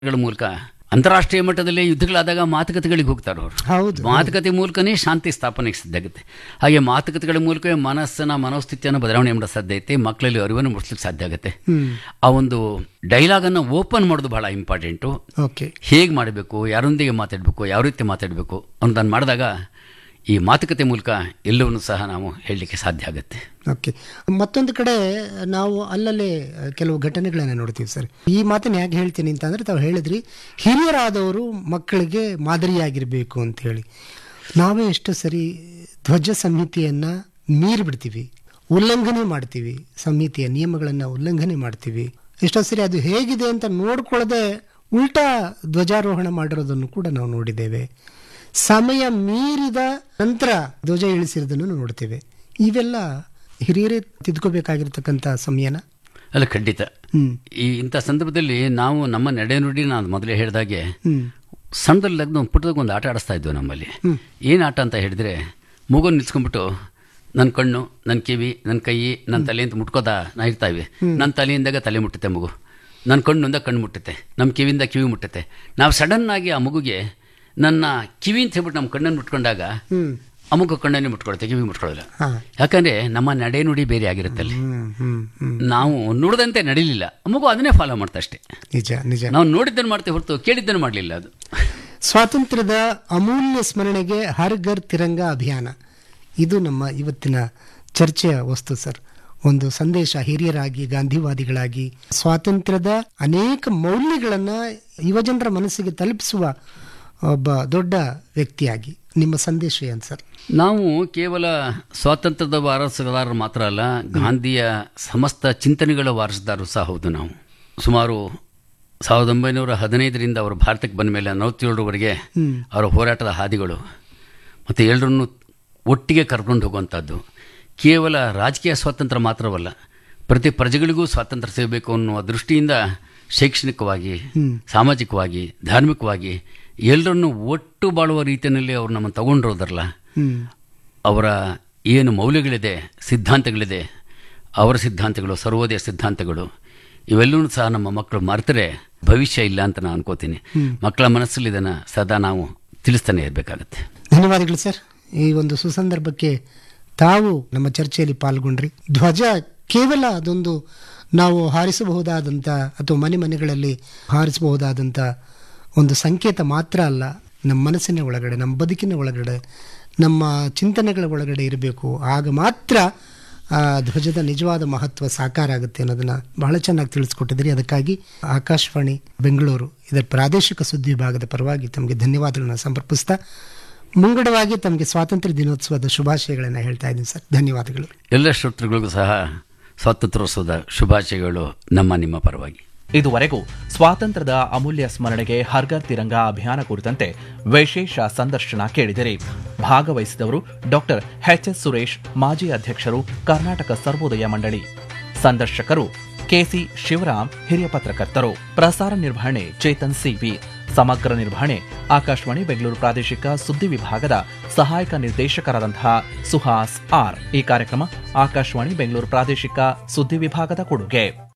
ಗಳ ಮೂಲಕ ಅಂತಾರಾಷ್ಟ್ರೀಯ ಮಟ್ಟದಲ್ಲಿ ಯುದ್ಧಗಳಾದಾಗ ಮಾತುಕತೆಗಳಿಗೆ ಹೋಗ್ತಾರೆ ಅವರು ಹೌದು ಮಾತುಕತೆ ಮೂಲಕನೇ ಶಾಂತಿ ಸ್ಥಾಪನೆಗೆ ಸಾಧ್ಯ ಆಗುತ್ತೆ ಹಾಗೆ ಮಾತುಕತೆಗಳ ಮೂಲಕವೇ ಮನಸ್ಸನ್ನ ಮನೋಸ್ಥಿತಿಯನ್ನು ಬದಲಾವಣೆ ಮಾಡೋ ಸಾಧ್ಯ ಐತೆ ಮಕ್ಕಳಲ್ಲಿ ಅರಿವನ್ನು ಮೂಡಿಸ್ಲಿಕ್ಕೆ ಸಾಧ್ಯ ಆಗುತ್ತೆ ಹ್ಮ್ ಆ ಒಂದು ಡೈಲಾಗನ್ನು ಓಪನ್ ಮಾಡೋದು ಬಹಳ ಇಂಪಾರ್ಟೆಂಟು ಓಕೆ ಹೇಗೆ ಮಾಡಬೇಕು ಯಾರೊಂದಿಗೆ ಮಾತಾಡಬೇಕು ಯಾವ ರೀತಿ ಮಾತಾಡಬೇಕು ಅನ್ನೋದನ್ನು ಮಾಡಿದಾಗ ಈ ಮಾತುಕತೆ ಮೂಲಕ ಎಲ್ಲವನ್ನೂ ಸಹ ನಾವು ಹೇಳಲಿಕ್ಕೆ ಸಾಧ್ಯ ಆಗುತ್ತೆ ಓಕೆ ಮತ್ತೊಂದು ಕಡೆ ನಾವು ಅಲ್ಲಲ್ಲೇ ಕೆಲವು ಘಟನೆಗಳನ್ನು ನೋಡ್ತೀವಿ ಸರ್ ಈ ಮಾತನ್ನು ಯಾಕೆ ಹೇಳ್ತೀನಿ ಅಂತಂದ್ರೆ ತಾವು ಹೇಳಿದ್ರಿ ಹಿರಿಯರಾದವರು ಮಕ್ಕಳಿಗೆ ಮಾದರಿಯಾಗಿರಬೇಕು ಅಂತ ಹೇಳಿ ನಾವೇ ಎಷ್ಟು ಸರಿ ಧ್ವಜ ಸಂಹಿತೆಯನ್ನು ಮೀರಿ ಬಿಡ್ತೀವಿ ಉಲ್ಲಂಘನೆ ಮಾಡ್ತೀವಿ ಸಂಹಿತೆಯ ನಿಯಮಗಳನ್ನು ಉಲ್ಲಂಘನೆ ಮಾಡ್ತೀವಿ ಎಷ್ಟೋ ಸರಿ ಅದು ಹೇಗಿದೆ ಅಂತ ನೋಡ್ಕೊಳ್ಳದೆ ಉಲ್ಟಾ ಧ್ವಜಾರೋಹಣ ಮಾಡಿರೋದನ್ನು ಕೂಡ ನಾವು ನೋಡಿದ್ದೇವೆ ಸಮಯ ಮೀರಿದ ನಂತರ ಧ್ವಜ ಇಳಿಸಿರೋದನ್ನು ನೋಡ್ತೇವೆ ಇವೆಲ್ಲ ಹಿರಿಯರೇ ತಿದ್ಕೋಬೇಕಾಗಿರ್ತಕ್ಕಂಥ ಸಮಯನ ಅಲ್ಲ ಖಂಡಿತ ಹ್ಮ್ ಈ ಇಂಥ ಸಂದರ್ಭದಲ್ಲಿ ನಾವು ನಮ್ಮ ನಡೆನುಡಿ ನಾನು ಮೊದಲೇ ಹೇಳಿದಾಗೆ ಹ್ಮ್ ಸಣ್ಣದಲ್ಲಿ ಒಂದು ಪುಟ್ಟದಾಗ ಒಂದು ಆಟ ಆಡಿಸ್ತಾ ಇದ್ವು ನಮ್ಮಲ್ಲಿ ಏನು ಆಟ ಅಂತ ಹೇಳಿದ್ರೆ ಮಗು ನಿಲ್ಸ್ಕೊಂಡ್ಬಿಟ್ಟು ನನ್ನ ಕಣ್ಣು ನನ್ನ ಕಿವಿ ನನ್ನ ಕೈ ನನ್ನ ತಲೆ ಅಂತ ಮುಟ್ಕೋತಾ ನಾ ಇರ್ತಾ ಇವೆ ನನ್ನ ತಲೆಯಿಂದಾಗ ತಲೆ ಮುಟ್ಟುತ್ತೆ ಮಗು ನನ್ನ ಕಣ್ಣಿಂದ ಕಣ್ಣು ಮುಟ್ಟುತ್ತೆ ನಮ್ಮ ಕಿವಿಯಿಂದ ಕಿವಿ ಮುಟ್ಟುತ್ತೆ ನಾವು ಸಡನ್ ಆಗಿ ಆ ಮಗುಗೆ ನನ್ನ ಕಿವಿ ಅಂತ ಹೇಳ್ಬಿಟ್ಟು ನಮ್ಮ ಕಣ್ಣನ್ನು ಮುಟ್ಕೊಂಡಾಗ ಹ್ಮ್ ಆ ಮಗು ಕಣ್ಣನ್ನೇ ಮುಟ್ಕೊಳುತ್ತೆ ಕಿವಿ ಮುಟ್ಕೊಳ್ಳೋಲ್ಲ ಹಾ ಯಾಕಂದ್ರೆ ನಮ್ಮ ನಡೆನುಡಿ ಬೇರೆ ಆಗಿರುತ್ತೆ ಅಲ್ಲಿ ಹ್ಮ್ ಹ್ಮ್ ಹ್ಮ್ ನಾವು ನುಡಿದಂತೆ ನಡೀಲಿಲ್ಲ ಆ ಮಗು ಅದನ್ನೇ ಫಾಲೋ ಮಾಡ್ತಾ ಅಷ್ಟೇ ನಿಜ ನಿಜ ನಾವು ನೋಡಿದ್ದನ್ನು ಮಾಡ್ತೇವೆ ಹೊರತು ಕೇಳಿದ್ದನ್ನು ಮಾಡಲಿಲ್ಲ ಅದು ಸ್ವಾತಂತ್ರ್ಯದ ಅಮೂಲ್ಯ ಸ್ಮರಣೆಗೆ ಹರ್ ಘರ್ ತಿರಂಗ ಅಭಿಯಾನ ಇದು ನಮ್ಮ ಇವತ್ತಿನ ಚರ್ಚೆಯ ವಸ್ತು ಸರ್ ಒಂದು ಸಂದೇಶ ಹಿರಿಯರಾಗಿ ಗಾಂಧಿವಾದಿಗಳಾಗಿ ಸ್ವಾತಂತ್ರ್ಯದ ಅನೇಕ ಮೌಲ್ಯಗಳನ್ನು ಯುವಜನರ ಮನಸ್ಸಿಗೆ ತಲುಪಿಸುವ ಒಬ್ಬ ದೊಡ್ಡ ವ್ಯಕ್ತಿಯಾಗಿ ನಿಮ್ಮ ಸಂದೇಶ ಏನು ಸರ್ ನಾವು ಕೇವಲ ಸ್ವಾತಂತ್ರ್ಯದ ವಾರಸುದಾರರು ಮಾತ್ರ ಅಲ್ಲ ಗಾಂಧಿಯ ಸಮಸ್ತ ಚಿಂತನೆಗಳ ವಾರಸುದಾರರು ಸಹ ಹೌದು ನಾವು ಸುಮಾರು ಸಾವಿರದ ಒಂಬೈನೂರ ಹದಿನೈದರಿಂದ ಅವರು ಭಾರತಕ್ಕೆ ಬಂದ ಮೇಲೆ ನಲವತ್ತೇಳರವರೆಗೆ ಹ್ಮ್ ಅವರ ಹೋರಾಟದ ಹಾದಿಗಳು ಮತ್ತು ಎಲ್ಲರನ್ನೂ ಒಟ್ಟಿಗೆ ಕರ್ಕೊಂಡು ಹೋಗುವಂಥದ್ದು ಕೇವಲ ರಾಜಕೀಯ ಸ್ವಾತಂತ್ರ್ಯ ಮಾತ್ರವಲ್ಲ ಪ್ರತಿ ಪ್ರಜೆಗಳಿಗೂ ಸ್ವಾತಂತ್ರ್ಯ ಸಿಗಬೇಕು ಅನ್ನುವ ದೃಷ್ಟಿಯಿಂದ ಶೈಕ್ಷಣಿಕವಾಗಿ ಹ್ಮ್. ಸಾಮಾಜಿಕವಾಗಿ ಧಾರ್ಮಿಕವಾಗಿ ಎಲ್ಲರನ್ನೂ ಒಟ್ಟು ಬಾಳುವ ರೀತಿಯಲ್ಲಿ ಅವ್ರು ನಮ್ಮನ್ನು ತಗೊಂಡಿರೋದ್ರಲ್ಲ ಹ್ಮ್ ಅವರ ಏನು ಮೌಲ್ಯಗಳಿದೆ ಸಿದ್ಧಾಂತಗಳಿದೆ ಅವರ ಸಿದ್ಧಾಂತಗಳು ಸರ್ವೋದಯ ಸಿದ್ಧಾಂತಗಳು ಇವೆಲ್ಲವೂ ಸಹ ನಮ್ಮ ಮಕ್ಕಳು ಮರೆತರೆ ಭವಿಷ್ಯ ಇಲ್ಲ ಅಂತ ನಾನು ಅನ್ಕೋತೀನಿ ಮಕ್ಕಳ ಮನಸ್ಸಲ್ಲಿ ಇದನ್ನು ಸದಾ ನಾವು ತಿಳಿಸ್ತಾನೆ ಇರಬೇಕಾಗತ್ತೆ ಧನ್ಯವಾದಗಳು ಸರ್ ಈ ಒಂದು ಸುಸಂದರ್ಭಕ್ಕೆ ತಾವು ನಮ್ಮ ಚರ್ಚೆಯಲ್ಲಿ ಪಾಲ್ಗೊಂಡ್ರಿ ಧ್ವಜ ಕೇವಲ ಅದೊಂದು ನಾವು ಹಾರಿಸಬಹುದಾದಂಥ ಅಥವಾ ಮನೆ ಮನೆಗಳಲ್ಲಿ ಹಾರಿಸಬಹುದಾದಂಥ ಒಂದು ಸಂಕೇತ ಮಾತ್ರ ಅಲ್ಲ ನಮ್ಮ ಮನಸ್ಸಿನ ಒಳಗಡೆ ನಮ್ಮ ಬದುಕಿನ ಒಳಗಡೆ ನಮ್ಮ ಚಿಂತನೆಗಳ ಒಳಗಡೆ ಇರಬೇಕು ಆಗ ಮಾತ್ರ ಆ ಧ್ವಜದ ನಿಜವಾದ ಮಹತ್ವ ಸಾಕಾರ ಆಗುತ್ತೆ ಅನ್ನೋದನ್ನ ಬಹಳ ಚೆನ್ನಾಗಿ ತಿಳಿಸ್ಕೊಟ್ಟಿದ್ದೀರಿ ಅದಕ್ಕಾಗಿ ಆಕಾಶವಾಣಿ ಬೆಂಗಳೂರು ಇದರ ಪ್ರಾದೇಶಿಕ ಸುದ್ದಿ ವಿಭಾಗದ ಪರವಾಗಿ ತಮಗೆ ಧನ್ಯವಾದಗಳನ್ನ ಸಮರ್ಪಿಸ್ತಾ ಮುಂಗಡವಾಗಿ ತಮಗೆ ಸ್ವಾತಂತ್ರ್ಯ ದಿನೋತ್ಸವದ ಶುಭಾಶಯಗಳನ್ನು ಹೇಳ್ತಾ ಇದ್ದೀನಿ ಸರ್ ಧನ್ಯವಾದಗಳು ಎಲ್ಲ ಶ್ರೋತೃಗಳಿಗೂ ಸಹ ಸ್ವಾತಂತ್ರ್ಯೋತ್ಸವದ ಶುಭಾಶಯಗಳು ನಮ್ಮ ನಿಮ್ಮ ಪರವಾಗಿ ಇದುವರೆಗೂ ಸ್ವಾತಂತ್ರ್ಯದ ಅಮೂಲ್ಯ ಸ್ಮರಣೆಗೆ ಹರ್ಗರ್ ತಿರಂಗ ಅಭಿಯಾನ ಕುರಿತಂತೆ ವಿಶೇಷ ಸಂದರ್ಶನ ಕೇಳಿದಿರಿ ಭಾಗವಹಿಸಿದವರು ಡಾಕ್ಟರ್ ಎಚ್ ಎಸ್ ಸುರೇಶ್ ಮಾಜಿ ಅಧ್ಯಕ್ಷರು ಕರ್ನಾಟಕ ಸರ್ವೋದಯ ಮಂಡಳಿ ಸಂದರ್ಶಕರು ಕೆಸಿ ಶಿವರಾಮ್ ಹಿರಿಯ ಪತ್ರಕರ್ತರು ಪ್ರಸಾರ ನಿರ್ವಹಣೆ ಚೇತನ್ ಸಿವಿ ಸಮಗ್ರ ನಿರ್ವಹಣೆ ಆಕಾಶವಾಣಿ ಬೆಂಗಳೂರು ಪ್ರಾದೇಶಿಕ ಸುದ್ದಿ ವಿಭಾಗದ ಸಹಾಯಕ ನಿರ್ದೇಶಕರಾದಂತಹ ಸುಹಾಸ್ ಆರ್ ಈ ಕಾರ್ಯಕ್ರಮ ಆಕಾಶವಾಣಿ ಬೆಂಗಳೂರು ಪ್ರಾದೇಶಿಕ ಸುದ್ದಿ ವಿಭಾಗದ ಕೊಡುಗೆ